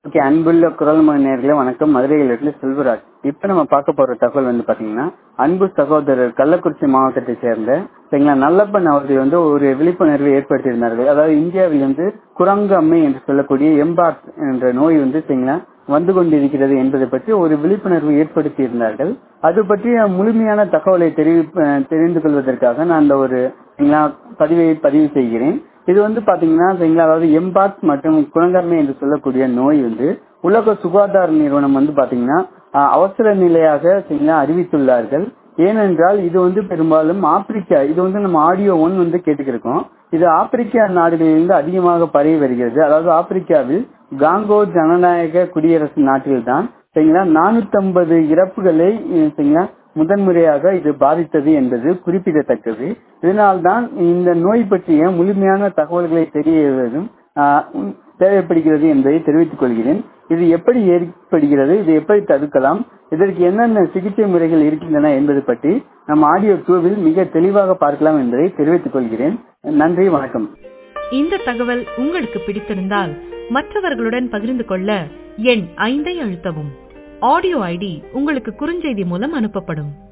okay அன்புள்ள குரல் மொழி நேர்களே வணக்கம் மதுரையிலிருந்து செல்வராஜ் இப்ப நம்ம பார்க்க போற தகவல் வந்து பாத்தீங்கன்னா அன்பு சகோதரர் கள்ளக்குறிச்சி மாவட்டத்தை சேர்ந்த சரிங்களா நல்லப்பன் அவர்கள் வந்து ஒரு விழிப்புணர்வை ஏற்படுத்தியிருந்தார்கள் அதாவது இந்தியாவில் வந்து குரங்கு அம்மை என்று சொல்லக்கூடிய எம்பாக்ஸ் என்ற நோய் வந்து சரிங்களா வந்து கொண்டிருக்கிறது என்பதை பற்றி ஒரு விழிப்புணர்வு ஏற்படுத்தி இருந்தார்கள் அது பற்றிய முழுமையான தகவலை தெரிவி தெரிந்து கொள்வதற்காக நான் அந்த ஒரு சரிங்களா பதிவை பதிவு செய்கிறேன் இது வந்து பாத்தீங்கன்னா சரிங்களா அதாவது எம்பாக்ஸ் மற்றும் குரங்கம்மை என்று சொல்லக்கூடிய நோய் வந்து உலக சுகாதார நிறுவனம் வந்து பாத்தீங்கன்னா அவசர நிலையாக சரிங்களா அறிவித்துள்ளார்கள் ஏனென்றால் இது வந்து பெரும்பாலும் ஆப்பிரிக்கா இது வந்து நம்ம ஆடியோ ஒன் வந்து கேட்டுக்கிருக்கோம் இது ஆப்பிரிக்கா நாடுகளிலிருந்து அதிகமாக பரவி வருகிறது அதாவது ஆப்பிரிக்காவில் காங்கோ ஜனநாயக குடியரசு நாட்டில் தான் சரிங்களா நானூத்தி ஐம்பது இறப்புகளை சரிங்களா முதன்முறையாக இது பாதித்தது என்பது குறிப்பிடத்தக்கது இதனால்தான் இந்த நோய் பற்றிய முழுமையான தகவல்களை தெரியவதும் தேவைப்படுகிறது என்பதை தெரிவித்துக் கொள்கிறேன் இது எப்படி ஏற்படுகிறது இது எப்படி தடுக்கலாம் இதற்கு என்னென்ன சிகிச்சை முறைகள் இருக்கின்றன என்பது பற்றி நம் ஆடியோ டூவில் மிக தெளிவாக பார்க்கலாம் என்பதை தெரிவித்துக் கொள்கிறேன் நன்றி வணக்கம் இந்த தகவல் உங்களுக்கு பிடித்திருந்தால் மற்றவர்களுடன் பகிர்ந்து கொள்ள எண் ஐந்தை அழுத்தவும் ஆடியோ ஐடி உங்களுக்கு குறுஞ்செய்தி மூலம் அனுப்பப்படும்